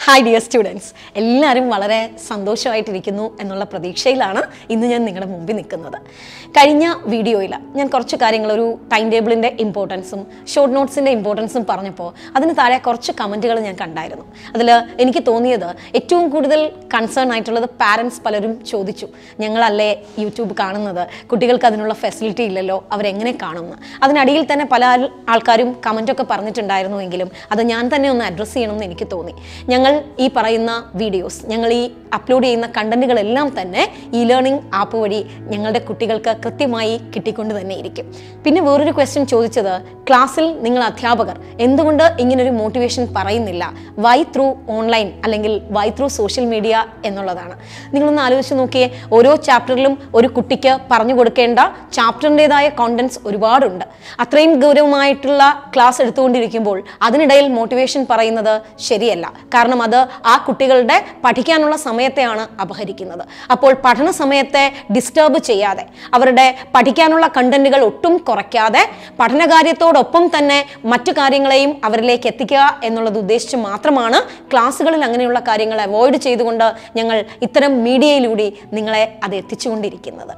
hi dear students എല്ലാവരും വളരെ സന്തോഷമായിട്ടിരിക്കുന്നു എന്നുള്ള പ്രതീക്ഷയിലാണ് ഇന്ന് ഞാൻ നിങ്ങളുടെ മുമ്പിൽ നിൽക്കുന്നത് കഴിഞ്ഞ വീഡിയോയിൽ ഞാൻ കുറച്ച് കാര്യങ്ങൾ ഒരു ടൈം ടേബിളിൻ്റെ ഇമ്പോർട്ടൻസും ഷോർട്ട് നോട്ട്സിൻ്റെ ഇമ്പോർട്ടൻസും പറഞ്ഞപ്പോൾ അതിന് താഴെ കുറച്ച് കമൻറ്റുകൾ ഞാൻ കണ്ടായിരുന്നു അതിൽ എനിക്ക് തോന്നിയത് ഏറ്റവും കൂടുതൽ കൺസേൺ ആയിട്ടുള്ളത് പാരൻസ് പലരും ചോദിച്ചു ഞങ്ങളല്ലേ യൂട്യൂബ് കാണുന്നത് കുട്ടികൾക്ക് അതിനുള്ള ഫെസിലിറ്റി ഇല്ലല്ലോ അവരെങ്ങനെ കാണുമെന്ന് അതിനടിയിൽ തന്നെ പല ആൾ- ആൾക്കാരും കമൻറ്റൊക്കെ പറഞ്ഞിട്ടുണ്ടായിരുന്നുവെങ്കിലും അത് ഞാൻ തന്നെ ഒന്ന് അഡ്രസ്സ് ചെയ്യണമെന്ന് എനിക്ക് തോന്നി ഞങ്ങൾ ഈ പറയുന്ന വീഡിയോസ് ഞങ്ങൾ ഈ അപ്ലോഡ് ചെയ്യുന്ന കണ്ടന്റുകളെല്ലാം തന്നെ ഇ ലേണിംഗ് ആപ്പ് വഴി ഞങ്ങളുടെ കുട്ടികൾക്ക് കൃത്യമായി കിട്ടിക്കൊണ്ട് തന്നെ ഇരിക്കും പിന്നെ വേറൊരു ക്വസ്റ്റ്യൻ ചോദിച്ചത് ക്ലാസ്സിൽ നിങ്ങൾ അധ്യാപകർ എന്തുകൊണ്ട് ഇങ്ങനൊരു മോട്ടിവേഷൻ പറയുന്നില്ല വൈ ത്രൂ ഓൺലൈൻ അല്ലെങ്കിൽ വൈ ത്രൂ സോഷ്യൽ മീഡിയ എന്നുള്ളതാണ് നിങ്ങളൊന്ന് ആലോചിച്ച് നോക്കിയേ ഓരോ ചാപ്റ്ററിലും ഒരു കുട്ടിക്ക് പറഞ്ഞു കൊടുക്കേണ്ട ചാപ്റ്ററിൻ്റെതായ കോണ്ടൻസ് ഒരുപാടുണ്ട് അത്രയും ഗൗരവമായിട്ടുള്ള ക്ലാസ് എടുത്തുകൊണ്ടിരിക്കുമ്പോൾ അതിനിടയിൽ മോട്ടിവേഷൻ പറയുന്നത് ശരിയല്ല കാരണം അത് ആ കുട്ടികളുടെ പഠിക്കാനുള്ള സമയത്തെയാണ് അപഹരിക്കുന്നത് അപ്പോൾ പഠന സമയത്തെ ഡിസ്റ്റർബ് ചെയ്യാതെ അവരുടെ പഠിക്കാനുള്ള കണ്ടന്റുകൾ ഒട്ടും കുറയ്ക്കാതെ പഠനകാര്യത്തോടൊപ്പം തന്നെ മറ്റു കാര്യങ്ങളെയും അവരിലേക്ക് എത്തിക്കുക എന്നുള്ളത് ഉദ്ദേശിച്ച് മാത്രമാണ് ക്ലാസ്സുകളിൽ അങ്ങനെയുള്ള കാര്യങ്ങൾ അവോയ്ഡ് ചെയ്തുകൊണ്ട് ഞങ്ങൾ ഇത്തരം മീഡിയയിലൂടെ നിങ്ങളെ അത് എത്തിച്ചുകൊണ്ടിരിക്കുന്നത്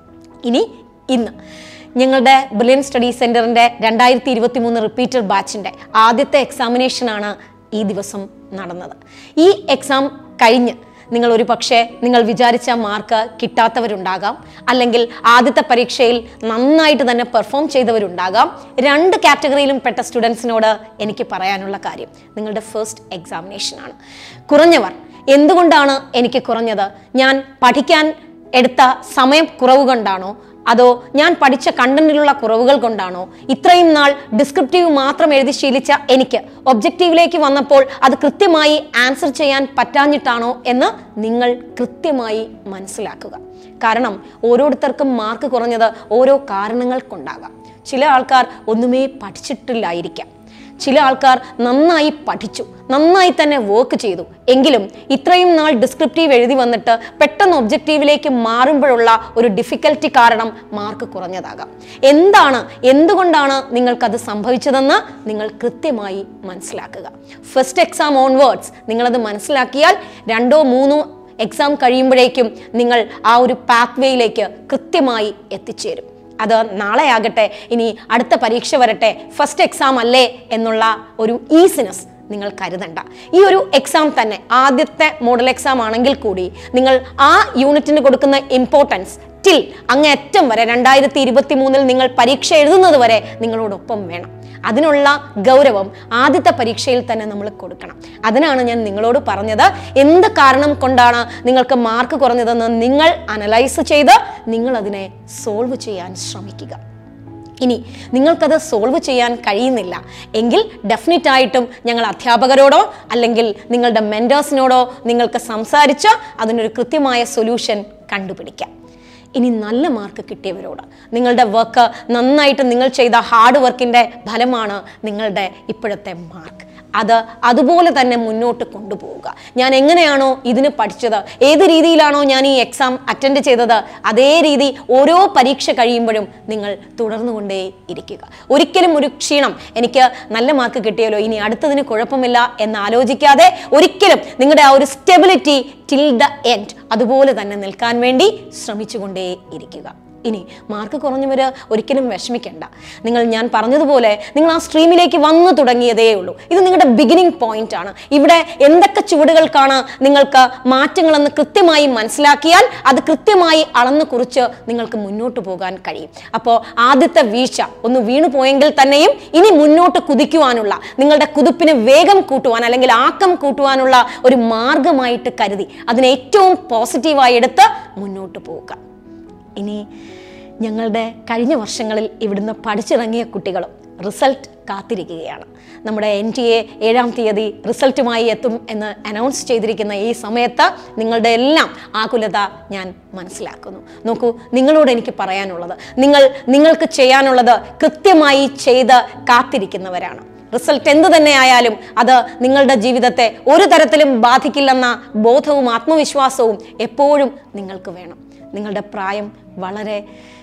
ഇനി ഇന്ന് ഞങ്ങളുടെ ബ്രില്യൻ സ്റ്റഡി സെൻറ്ററിൻ്റെ രണ്ടായിരത്തി ഇരുപത്തി മൂന്ന് റിപ്പീറ്റർ ബാച്ചിൻ്റെ ആദ്യത്തെ എക്സാമിനേഷനാണ് ഈ ദിവസം നടന്നത് ഈ എക്സാം കഴിഞ്ഞ് നിങ്ങൾ ഒരു പക്ഷേ നിങ്ങൾ വിചാരിച്ച മാർക്ക് കിട്ടാത്തവരുണ്ടാകാം അല്ലെങ്കിൽ ആദ്യത്തെ പരീക്ഷയിൽ നന്നായിട്ട് തന്നെ പെർഫോം ചെയ്തവരുണ്ടാകാം രണ്ട് കാറ്റഗറിയിലും പെട്ട സ്റ്റുഡൻസിനോട് എനിക്ക് പറയാനുള്ള കാര്യം നിങ്ങളുടെ ഫസ്റ്റ് എക്സാമിനേഷനാണ് കുറഞ്ഞവർ എന്തുകൊണ്ടാണ് എനിക്ക് കുറഞ്ഞത് ഞാൻ പഠിക്കാൻ എടുത്ത സമയം കുറവ് കൊണ്ടാണോ അതോ ഞാൻ പഠിച്ച കണ്ടന്റിലുള്ള കുറവുകൾ കൊണ്ടാണോ ഇത്രയും നാൾ ഡിസ്ക്രിപ്റ്റീവ് മാത്രം എഴുതി ശീലിച്ച എനിക്ക് ഒബ്ജക്റ്റീവിലേക്ക് വന്നപ്പോൾ അത് കൃത്യമായി ആൻസർ ചെയ്യാൻ പറ്റാഞ്ഞിട്ടാണോ എന്ന് നിങ്ങൾ കൃത്യമായി മനസ്സിലാക്കുക കാരണം ഓരോരുത്തർക്കും മാർക്ക് കുറഞ്ഞത് ഓരോ കാരണങ്ങൾ കൊണ്ടാകാം ചില ആൾക്കാർ ഒന്നുമേ പഠിച്ചിട്ടില്ലായിരിക്കാം ചില ആൾക്കാർ നന്നായി പഠിച്ചു നന്നായി തന്നെ വർക്ക് ചെയ്തു എങ്കിലും ഇത്രയും നാൾ ഡിസ്ക്രിപ്റ്റീവ് എഴുതി വന്നിട്ട് പെട്ടെന്ന് ഒബ്ജക്റ്റീവിലേക്ക് മാറുമ്പോഴുള്ള ഒരു ഡിഫിക്കൽറ്റി കാരണം മാർക്ക് കുറഞ്ഞതാകാം എന്താണ് എന്തുകൊണ്ടാണ് നിങ്ങൾക്കത് സംഭവിച്ചതെന്ന് നിങ്ങൾ കൃത്യമായി മനസ്സിലാക്കുക ഫസ്റ്റ് എക്സാം ഓൺവേർഡ്സ് നിങ്ങളത് മനസ്സിലാക്കിയാൽ രണ്ടോ മൂന്നോ എക്സാം കഴിയുമ്പോഴേക്കും നിങ്ങൾ ആ ഒരു പാത്വേയിലേക്ക് കൃത്യമായി എത്തിച്ചേരും അത് നാളെ ആകട്ടെ ഇനി അടുത്ത പരീക്ഷ വരട്ടെ ഫസ്റ്റ് എക്സാം അല്ലേ എന്നുള്ള ഒരു ഈസിനെസ് നിങ്ങൾ കരുതണ്ട ഈ ഒരു എക്സാം തന്നെ ആദ്യത്തെ മോഡൽ എക്സാം ആണെങ്കിൽ കൂടി നിങ്ങൾ ആ യൂണിറ്റിന് കൊടുക്കുന്ന ഇമ്പോർട്ടൻസ് ടിൽ അങ്ങേറ്റം വരെ രണ്ടായിരത്തി ഇരുപത്തി മൂന്നിൽ നിങ്ങൾ പരീക്ഷ എഴുതുന്നത് വരെ നിങ്ങളോടൊപ്പം വേണം അതിനുള്ള ഗൗരവം ആദ്യത്തെ പരീക്ഷയിൽ തന്നെ നമ്മൾ കൊടുക്കണം അതിനാണ് ഞാൻ നിങ്ങളോട് പറഞ്ഞത് എന്ത് കാരണം കൊണ്ടാണ് നിങ്ങൾക്ക് മാർക്ക് കുറഞ്ഞതെന്ന് നിങ്ങൾ അനലൈസ് ചെയ്ത് നിങ്ങൾ അതിനെ സോൾവ് ചെയ്യാൻ ശ്രമിക്കുക ഇനി നിങ്ങൾക്കത് സോൾവ് ചെയ്യാൻ കഴിയുന്നില്ല എങ്കിൽ ഡെഫിനറ്റ് ആയിട്ടും ഞങ്ങൾ അധ്യാപകരോടോ അല്ലെങ്കിൽ നിങ്ങളുടെ മെൻറ്റേഴ്സിനോടോ നിങ്ങൾക്ക് സംസാരിച്ച് അതിനൊരു കൃത്യമായ സൊല്യൂഷൻ കണ്ടുപിടിക്കാം ഇനി നല്ല മാർക്ക് കിട്ടിയവരോട് നിങ്ങളുടെ വർക്ക് നന്നായിട്ട് നിങ്ങൾ ചെയ്ത ഹാർഡ് വർക്കിൻ്റെ ഫലമാണ് നിങ്ങളുടെ ഇപ്പോഴത്തെ മാർക്ക് അത് അതുപോലെ തന്നെ മുന്നോട്ട് കൊണ്ടുപോവുക ഞാൻ എങ്ങനെയാണോ ഇതിന് പഠിച്ചത് ഏത് രീതിയിലാണോ ഞാൻ ഈ എക്സാം അറ്റൻഡ് ചെയ്തത് അതേ രീതി ഓരോ പരീക്ഷ കഴിയുമ്പോഴും നിങ്ങൾ തുടർന്നുകൊണ്ടേ ഇരിക്കുക ഒരിക്കലും ഒരു ക്ഷീണം എനിക്ക് നല്ല മാർക്ക് കിട്ടിയല്ലോ ഇനി അടുത്തതിന് കുഴപ്പമില്ല എന്ന് ആലോചിക്കാതെ ഒരിക്കലും നിങ്ങളുടെ ആ ഒരു സ്റ്റെബിലിറ്റി ടിൽ ദ എൻഡ് അതുപോലെ തന്നെ നിൽക്കാൻ വേണ്ടി ശ്രമിച്ചുകൊണ്ടേ ഇരിക്കുക ഇനി മാർക്ക് കുറഞ്ഞവർ ഒരിക്കലും വിഷമിക്കേണ്ട നിങ്ങൾ ഞാൻ പറഞ്ഞതുപോലെ നിങ്ങൾ ആ സ്ട്രീമിലേക്ക് വന്നു തുടങ്ങിയതേ ഉള്ളൂ ഇത് നിങ്ങളുടെ ബിഗിനിങ് പോയിന്റ് ആണ് ഇവിടെ എന്തൊക്കെ ചുവടുകൾക്കാണ് നിങ്ങൾക്ക് മാറ്റങ്ങളെന്ന് കൃത്യമായി മനസ്സിലാക്കിയാൽ അത് കൃത്യമായി അളന്നു കുറിച്ച് നിങ്ങൾക്ക് മുന്നോട്ട് പോകാൻ കഴിയും അപ്പോൾ ആദ്യത്തെ വീഴ്ച ഒന്ന് വീണു പോയെങ്കിൽ തന്നെയും ഇനി മുന്നോട്ട് കുതിക്കുവാനുള്ള നിങ്ങളുടെ കുതിപ്പിന് വേഗം കൂട്ടുവാൻ അല്ലെങ്കിൽ ആക്കം കൂട്ടുവാനുള്ള ഒരു മാർഗമായിട്ട് കരുതി അതിനെ ഏറ്റവും പോസിറ്റീവായി എടുത്ത് മുന്നോട്ട് പോവുക ഇനി ഞങ്ങളുടെ കഴിഞ്ഞ വർഷങ്ങളിൽ ഇവിടുന്ന് പഠിച്ചിറങ്ങിയ കുട്ടികളും റിസൾട്ട് കാത്തിരിക്കുകയാണ് നമ്മുടെ എൻ ടി എ ഏഴാം തീയതി റിസൾട്ടുമായി എത്തും എന്ന് അനൗൺസ് ചെയ്തിരിക്കുന്ന ഈ സമയത്ത് നിങ്ങളുടെ എല്ലാം ആകുലത ഞാൻ മനസ്സിലാക്കുന്നു നോക്കൂ നിങ്ങളോട് എനിക്ക് പറയാനുള്ളത് നിങ്ങൾ നിങ്ങൾക്ക് ചെയ്യാനുള്ളത് കൃത്യമായി ചെയ്ത് കാത്തിരിക്കുന്നവരാണ് റിസൾട്ട് എന്ത് തന്നെ ആയാലും അത് നിങ്ങളുടെ ജീവിതത്തെ ഒരു തരത്തിലും ബാധിക്കില്ലെന്ന ബോധവും ആത്മവിശ്വാസവും എപ്പോഴും നിങ്ങൾക്ക് വേണം നിങ്ങളുടെ പ്രായം വളരെ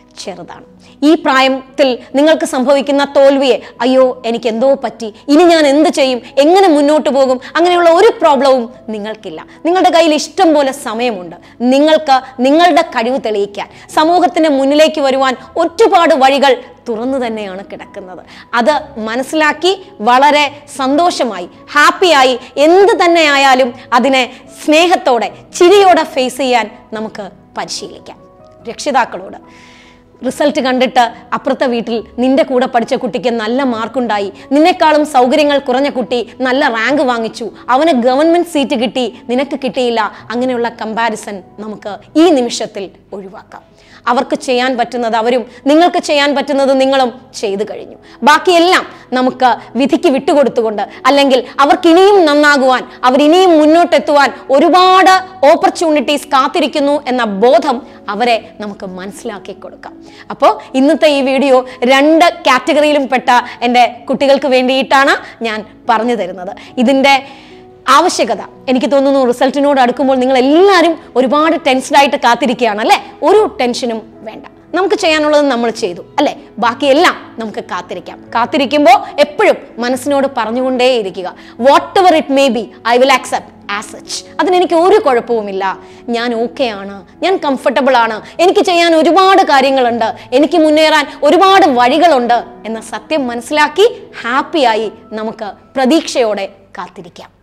ചെറുതാണ് ഈ പ്രായത്തിൽ നിങ്ങൾക്ക് സംഭവിക്കുന്ന തോൽവിയെ അയ്യോ എനിക്ക് എന്തോ പറ്റി ഇനി ഞാൻ എന്ത് ചെയ്യും എങ്ങനെ മുന്നോട്ട് പോകും അങ്ങനെയുള്ള ഒരു പ്രോബ്ലവും നിങ്ങൾക്കില്ല നിങ്ങളുടെ കയ്യിൽ ഇഷ്ടം പോലെ സമയമുണ്ട് നിങ്ങൾക്ക് നിങ്ങളുടെ കഴിവ് തെളിയിക്കാൻ സമൂഹത്തിന് മുന്നിലേക്ക് വരുവാൻ ഒരുപാട് വഴികൾ തുറന്നു തന്നെയാണ് കിടക്കുന്നത് അത് മനസ്സിലാക്കി വളരെ സന്തോഷമായി ഹാപ്പിയായി എന്ത് തന്നെ ആയാലും അതിനെ സ്നേഹത്തോടെ ചിരിയോടെ ഫേസ് ചെയ്യാൻ നമുക്ക് പരിശീലിക്കാം രക്ഷിതാക്കളോട് റിസൾട്ട് കണ്ടിട്ട് അപ്പുറത്തെ വീട്ടിൽ നിന്റെ കൂടെ പഠിച്ച കുട്ടിക്ക് നല്ല മാർക്കുണ്ടായി നിന്നെക്കാളും സൗകര്യങ്ങൾ കുറഞ്ഞ കുട്ടി നല്ല റാങ്ക് വാങ്ങിച്ചു അവന് ഗവൺമെന്റ് സീറ്റ് കിട്ടി നിനക്ക് കിട്ടിയില്ല അങ്ങനെയുള്ള കമ്പാരിസൺ നമുക്ക് ഈ നിമിഷത്തിൽ ഒഴിവാക്കാം അവർക്ക് ചെയ്യാൻ പറ്റുന്നത് അവരും നിങ്ങൾക്ക് ചെയ്യാൻ പറ്റുന്നത് നിങ്ങളും ചെയ്തു കഴിഞ്ഞു ബാക്കിയെല്ലാം നമുക്ക് വിധിക്ക് വിട്ടുകൊടുത്തുകൊണ്ട് അല്ലെങ്കിൽ അവർക്ക് ഇനിയും നന്നാകുവാൻ അവരിനിയും മുന്നോട്ടെത്തുവാൻ ഒരുപാട് ഓപ്പർച്യൂണിറ്റീസ് കാത്തിരിക്കുന്നു എന്ന ബോധം അവരെ നമുക്ക് മനസ്സിലാക്കി കൊടുക്കാം അപ്പോൾ ഇന്നത്തെ ഈ വീഡിയോ രണ്ട് കാറ്റഗറിയിലും പെട്ട എൻ്റെ കുട്ടികൾക്ക് വേണ്ടിയിട്ടാണ് ഞാൻ പറഞ്ഞു തരുന്നത് ഇതിൻ്റെ ആവശ്യകത എനിക്ക് തോന്നുന്നു റിസൾട്ടിനോട് അടുക്കുമ്പോൾ നിങ്ങൾ എല്ലാവരും ഒരുപാട് ടെൻസ്ഡ് ആയിട്ട് കാത്തിരിക്കുകയാണ് അല്ലേ ഒരു ടെൻഷനും വേണ്ട നമുക്ക് ചെയ്യാനുള്ളത് നമ്മൾ ചെയ്തു അല്ലേ ബാക്കിയെല്ലാം നമുക്ക് കാത്തിരിക്കാം കാത്തിരിക്കുമ്പോൾ എപ്പോഴും മനസ്സിനോട് പറഞ്ഞുകൊണ്ടേയിരിക്കുക whatever it may be I will accept as such അതിനെനിക്ക് ഒരു കുഴപ്പവുമില്ല ഞാൻ ഓക്കെ ആണ് ഞാൻ കംഫർട്ടബിൾ ആണ് എനിക്ക് ചെയ്യാൻ ഒരുപാട് കാര്യങ്ങളുണ്ട് എനിക്ക് മുന്നേറാൻ ഒരുപാട് വഴികളുണ്ട് എന്ന സത്യം മനസ്സിലാക്കി ഹാപ്പിയായി നമുക്ക് പ്രതീക്ഷയോടെ കാത്തിരിക്കാം